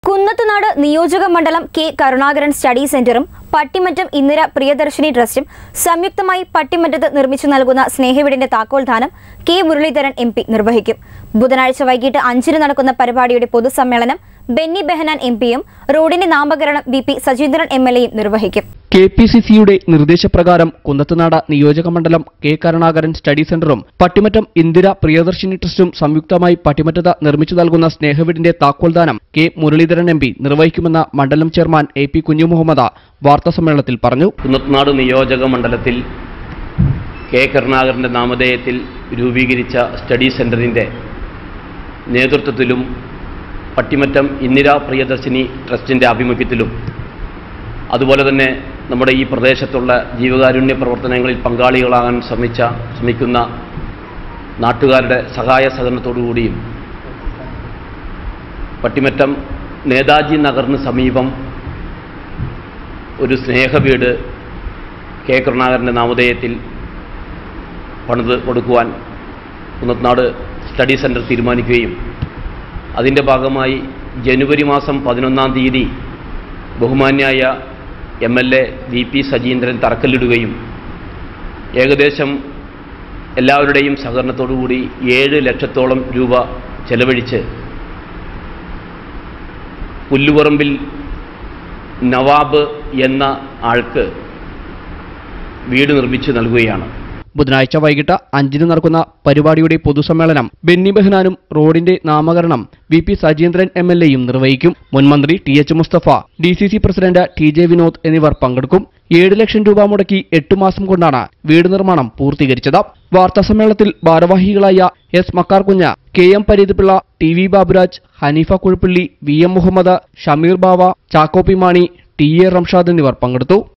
കുന്നത്തുനാട് നിയോജക മണ്ഡലം K Karunakaran study സെന്ററും പട്ടിമറ്റം ഇന്ദിര പ്രിയദർശിനി ട്രസ്റ്റും സംയുക്തമായി പട്ടിമറ്റത്ത് നിർമ്മിച്ചു നൽകുന്ന സ്നേഹവീടിന്റെ താക്കോൽദാനം കെ മുരളീധരൻ എം പി നിർവഹിക്കും ബുധനാഴ്ച വൈകിട്ട് അഞ്ചിന് നടക്കുന്ന പരിപാടിയുടെ പൊതുസമ്മേളനം ബെന്നി ബെഹനാൻ എം പിയും റോഡിന്റെ നാമകരണം V P Sajeendran M L എയും നിർവഹിക്കും കെ പി സി സിയുടെ നിർദ്ദേശപ്രകാരം കുന്നത്തുനാട് നിയോജകമണ്ഡലം കെ കരുണാകരൻ സ്റ്റഡി സെന്ററും പട്ടിമറ്റം ഇന്ദിര പ്രിയദർശിനി ട്രസ്റ്റും സംയുക്തമായി പട്ടിമറ്റത്ത് നിർമ്മിച്ചു നൽകുന്ന സ്നേഹവീടിന്റെ താക്കോൽദാനം കെ മുരളീധരൻ എം പി നിർവഹിക്കുമെന്ന് മണ്ഡലം ചെയർമാൻ എ പി കുഞ്ഞുമുഹമ്മദ് വാർത്താസമ്മേളനത്തിൽ പറഞ്ഞു കുന്നത്തുനാട് നിയോജക മണ്ഡലത്തിൽ കെ കരുണാകരൻ്റെ നാമധേയത്തിൽ രൂപീകരിച്ച സ്റ്റഡി സെൻറ്ററിൻ്റെ നേതൃത്വത്തിലും പട്ടിമറ്റം ഇന്ദിര പ്രിയദർശിനി ട്രസ്റ്റിൻ്റെ ആഭിമുഖ്യത്തിലും അതുപോലെ തന്നെ നമ്മുടെ ഈ പ്രദേശത്തുള്ള ജീവകാരുണ്യ പ്രവർത്തനങ്ങളിൽ പങ്കാളികളാകാൻ ശ്രമിച്ച ശ്രമിക്കുന്ന നാട്ടുകാരുടെ സഹായ സഹകരണത്തോടുകൂടിയും പട്ടിമറ്റം നേതാജി നഗറിന് സമീപം ഒരു സ്നേഹവീട് കെ കരുണാകരൻ്റെ നാമധേയത്തിൽ പണിത് കൊടുക്കുവാൻ കുന്നത്നാട് സ്റ്റഡി സെൻറ്റർ തീരുമാനിക്കുകയും അതിൻ്റെ ഭാഗമായി ജനുവരി മാസം പതിനൊന്നാം തീയതി ബഹുമാന്യായ M L A V P Sajeendran തറക്കല്ലിടുകയും ഏകദേശം എല്ലാവരുടെയും സഹകരണത്തോടുകൂടി ഏഴ് ലക്ഷത്തോളം രൂപ ചെലവഴിച്ച് പുല്ലുപറമ്പിൽ നവാബ് എന്ന ആൾക്ക് വീട് നിർമ്മിച്ചു നൽകുകയാണ് ബുധനാഴ്ച വൈകിട്ട് അഞ്ചിന് നടക്കുന്ന പരിപാടിയുടെ പൊതുസമ്മേളനം ബെന്നി ബെഹനാനും റോഡിന്റെ നാമകരണം V P Sajeendran M L എയും നിർവഹിക്കും മുൻമന്ത്രി T H Musthafa D C C president T J Vinod എന്നിവർ പങ്കെടുക്കും ഏഴ് ലക്ഷം രൂപ മുടക്കി എട്ടു മാസം കൊണ്ടാണ് വീട് നിർമ്മാണം പൂർത്തീകരിച്ചത് വാർത്താസമ്മേളനത്തിൽ ഭാരവാഹികളായ S Makkar Kunja K M Pareethipillai T V Baburaj Haneefa Kuzhappally V M Muhammad Shameer Bava Chacko P Mani T A Ramshad എന്നിവർ പങ്കെടുത്തു